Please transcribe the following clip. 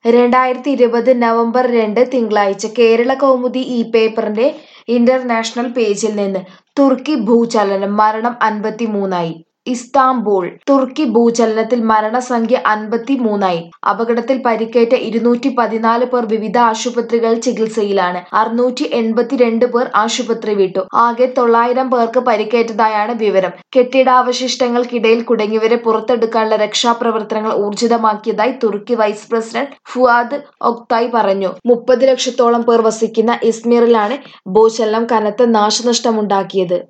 രണ്ടായിരത്തി ഇരുപത് നവംബർ രണ്ട് തിങ്കളാഴ്ച കേരള കൗമുദി ഈ പേപ്പറിന്റെ ഇന്റർനാഷണൽ പേജിൽ നിന്ന് തുർക്കി ഭൂചലനം മരണം അൻപത്തിമൂന്നായി ഇസ്താംബൂൾ തുർക്കി ഭൂചലനത്തിൽ മരണസംഖ്യ അൻപത്തിമൂന്നായി അപകടത്തിൽ പരിക്കേറ്റ ഇരുന്നൂറ്റി പതിനാല് പേർ വിവിധ ആശുപത്രികളിൽ ചികിത്സയിലാണ് അറുന്നൂറ്റി എൺപത്തിരണ്ട് പേർ ആശുപത്രി വിട്ടു ആകെ തൊള്ളായിരം പേർക്ക് പരിക്കേറ്റതായാണ് വിവരം കെട്ടിടാവശിഷ്ടങ്ങൾക്കിടയിൽ കുടുങ്ങിയവരെ പുറത്തെടുക്കാനുള്ള രക്ഷാപ്രവർത്തനങ്ങൾ ഊർജിതമാക്കിയതായി തുർക്കി വൈസ് പ്രസിഡന്റ് ഫുആദ് ഒക്തായ് പറഞ്ഞു മുപ്പത് ലക്ഷത്തോളം പേർ വസിക്കുന്ന ഇസ്മീറിലാണ് ഭൂചലനം കനത്ത നാശനഷ്ടമുണ്ടാക്കിയത്